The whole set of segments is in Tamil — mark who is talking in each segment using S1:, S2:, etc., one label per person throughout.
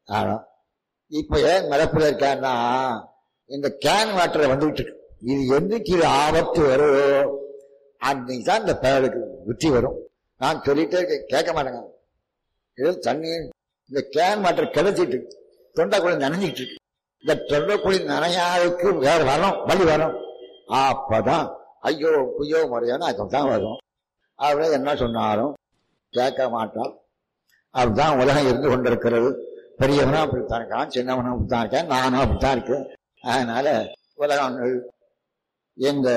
S1: ஆனா இப்ப ஏன் மிதப்புல இருக்கான்னா இந்த கேன் வாட்டர் வந்துகிட்டு இருக்கு இது என்னைக்கு இது ஆபத்து வருதோ அன்னைக்கு தான் இந்த பயலுக்கு புத்தி வரும் நான் சொல்லிட்டே இருக்கேன், கேட்க மாட்டேங்க ஏதோ தண்ணி இந்த கேன் வாட்டர் கிடைச்சிட்டு இருக்கு தொண்டைக்குழி நனைஞ்சிட்டு இருக்கு இந்த தொண்டைக்குழி நனையாதுக்கு வேற வரும் வழி வரும் அப்பதான் ஐயோ குய்யோ முறையோன்னு அதுதான் வரும் அவரே என்ன சொன்னாலும் கேட்க மாட்டான் அப்படிதான் உலகம் இருந்து கொண்டிருக்கிறது பெரியவனும் அப்படித்தான் இருக்கான் சின்னவனும் அப்படித்தான் இருக்கேன் நானும் அப்படித்தான் இருக்கேன் அதனால உலகம் இந்த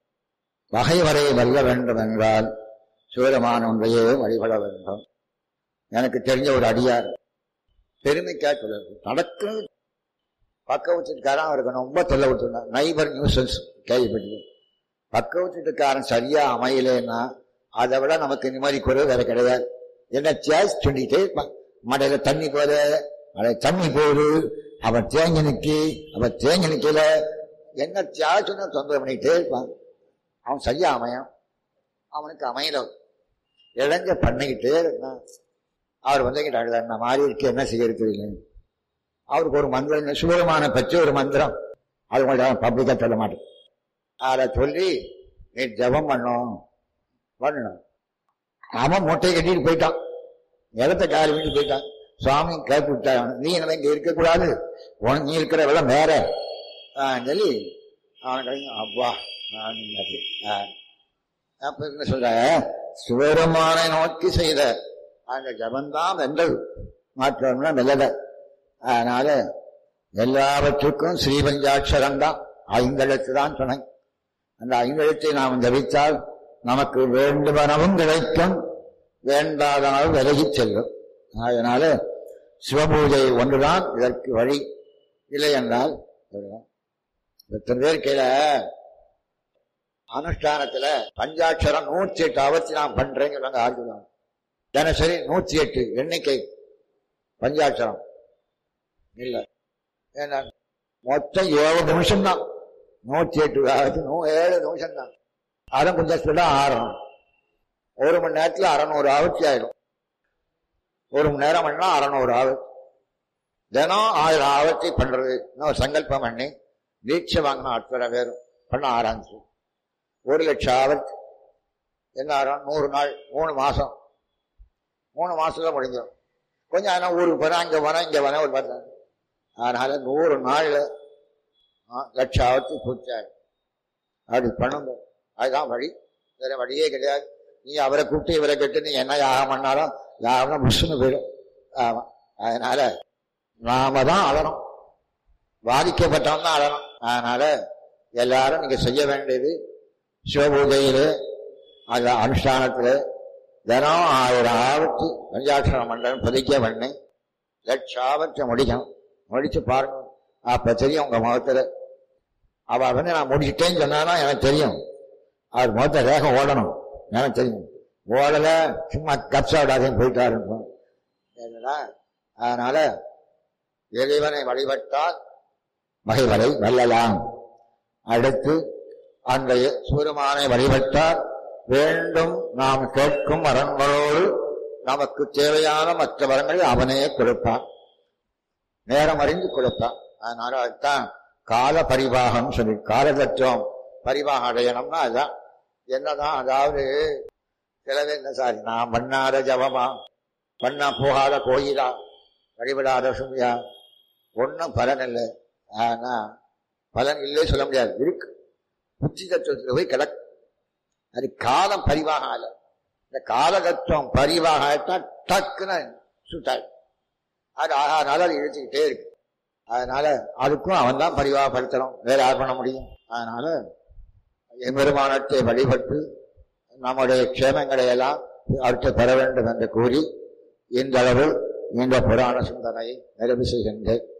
S1: பகைவரை வெல்ல வேண்டும் என்றால் சிவரமான ஒன்றையே வழிபட வேண்டும் எனக்கு தெரிஞ்ச ஒரு அடியார் பெருமைக்கா சொல்லுறது நடக்கு பக்க வச்சுட்டுக்காரன் அவருக்கு ரொம்ப தொல்லை விட்டுருந்தான் நைபர் நியூசன்ஸ் கேள்விப்பட்டது பக்க வச்சுட்டுக்காரன் சரியா அமையலைன்னா அதை விட நமக்கு நிம்மதி குறைவு வேற கிடையாது என்ன சேஸ் சொல்லிட்டே இருப்பான் மடையில தண்ணி போத மழை தண்ணி போகுது அவன் தேங்கி நிக்கி அவன் தேங்கி நிக்கல என்ன தியாச்சுன்னு தொந்தரவு பண்ணிக்கிட்டே இருப்பான் அவன் சரியா அமையும் அவனுக்கு அமையல இளைஞ பண்ணிக்கிட்டே இருந்தான் அவர் வந்து கிட்ட நான் மாறி இருக்கு என்ன செய்யறது தெரியல அவருக்கு ஒரு மந்திரம் சுவரமான பற்றி ஒரு மந்திரம் அது உங்கள்ட்ட பப்ளிக்கா சொல்ல மாட்டேன் அதை சொல்லி நீ ஜபம் பண்ணும் பண்ணணும் அவன் மூட்டையை கட்டிட்டு போயிட்டான் நிலத்தை காலி விட்டு போயிட்டான் சுவாமி கேட்டு விட்டான் நீ என்ன இங்க இருக்கக்கூடாது உனக்கு நீ இருக்கிற வெள்ளம் வேற ஆஹ் சொல்லி அவன் கிடைக்கும் அப்பா நான் நிம்மதி. ஆஹ். அப்ப என்ன சொல்ற சிவருமானை நோக்கி செய்த அந்த ஜபந்தான் வெந்தது மாற்றம்னா வெல்லத அதனால எல்லாவற்றுக்கும் ஸ்ரீபஞ்சாட்சரம் தான் ஐந்தெழுத்து தான் துணை அந்த ஐந்தெழுத்தை நாம் ஜபித்தால் நமக்கு வேண்டுவனவும் கிடைக்கும் வேண்டாதனால் விலகிச் செல்லும் அதனால சிவபூஜை ஒன்றுதான் இதற்கு வழி இல்லை என்றால் இதுதான். எத்தனை பேர் கீழே அனுஷ்டானத்துல பஞ்சாட்சரம் நூற்றி எட்டு அவர்த்தி நான் பண்றேன்னு சொல்லுவாங்க ஆர்ஜுனான் தினசரி நூற்றி எட்டு எண்ணிக்கை பஞ்சாட்சரம் இல்ல ஏன்னா மொத்தம் ஏழு நிமிஷம் தான் நூற்றி எட்டு அதாவது நூ ஏழு நிமிஷம் தான் அரை கொஞ்சம் சொல்ல ஆறணும் ஒரு மணி நேரத்துல அறநூறு ஆவர்த்தி ஆயிடும் ஒரு மணி நேரம் பண்ணா அறநூறு ஆவர்த்தி தினம் ஆயிரம் ஆவர்த்தி பண்றது இன்னும் சங்கல்பம் பண்ணி தீட்சை வாங்கினா அத்தனை பேரும் பண்ண ஆரம்பிச்சு ஒரு லட்சம் ஆவர்த்தி என்ன ஆகும் நூறு நாள் மூணு மாசம் மூணு மாசத்துல முடிஞ்சிடும் கொஞ்சம் ஆனால் ஊருக்கு போறேன் அங்க வரேன் இங்க வரேன் ஒரு பத்து நாள். அதனால நூறு நாள்ல ஆ, லட்சம் ஆவர்த்தி பூர்த்தி ஆயிடும் அப்படி பண்ணுங்க அதுதான் வழி வேற வழியே கிடையாது நீ அவரை கூப்பிட்டு இவரை கேட்டு நீ என்ன யாகம் பண்ணாலும் யாகம் முஸ்னு போயிடும் ஆமா அதனால நாம தான் அழணும் பாதிக்கப்பட்டவன் தான் அழணும் அதனால எல்லாரும் நீங்க செய்ய வேண்டியது சிவபூஜையிலே அந்த அனுஷ்டானத்துல தினம் ஆயிரம் ஆவர்த்தி பஞ்சாட்சர மண்டலம் பதிக்க பண்ணி லட்சம் ஆவர்த்தி முடிக்கணும் முடிச்சு பாருங்க அப்ப தெரியும் உங்க முகத்துல அவ வந்து நான் முடிச்சிட்டேன்னு சொன்னானா எனக்கு தெரியும் அவர் முகத்த ரேகம் ஓடணும் எனக்கு தெரியும் ஓடல சும்மா கப்சா விடாதேன்னு போயிட்டாருன்னு என்னடா அதனால இறைவனை வழிபட்டால் மகிழ்வரை வெல்லலாம் அடுத்து அந்த சூரியமானை வழிபட்டால் வேண்டும் நாம் கேட்கும் வரங்களோடு நமக்கு தேவையான மற்ற வரங்களை அவனே கொடுப்பான் நேரம் அறிந்து கொடுப்பான் அதனால அதுதான் கால பரிவாகம் சொல்லி கால தத்துவம் பரிவாகம் அடையணும்னா அதுதான் என்னதான் அதாவது சிலவே இல்லை சார் நான் பண்ணாத ஜபமா பண்ணா போகாத கோயிலா வழிபடாத சுமையா ஒன்றும் பலன் இல்லை ஆனா பலன் இல்லை சொல்ல முடியாது இருக்கு புத்தி தத்துவத்தில் போய் கிடக்கு அது காலம் பரிவாக ஆகல இந்த கால தத்துவம் பரிவாக ஆயிட்டா டக்குன்னு சுட்டாள் அது ஆகாதனால அது இழுத்துக்கிட்டே இருக்கு அதனால அதுக்கும் அவன் தான் பரிவாகப்படுத்தணும் வேற யார் பண்ண முடியும் அதனால எம்பெருமானத்தை வழிபட்டு நம்முடைய க்ஷேமங்களை எல்லாம் அவற்றை பெற வேண்டும் என்று கூறி இந்த அளவு இந்த புராண சிந்தனையை நிறைவு செய்கின்றேன்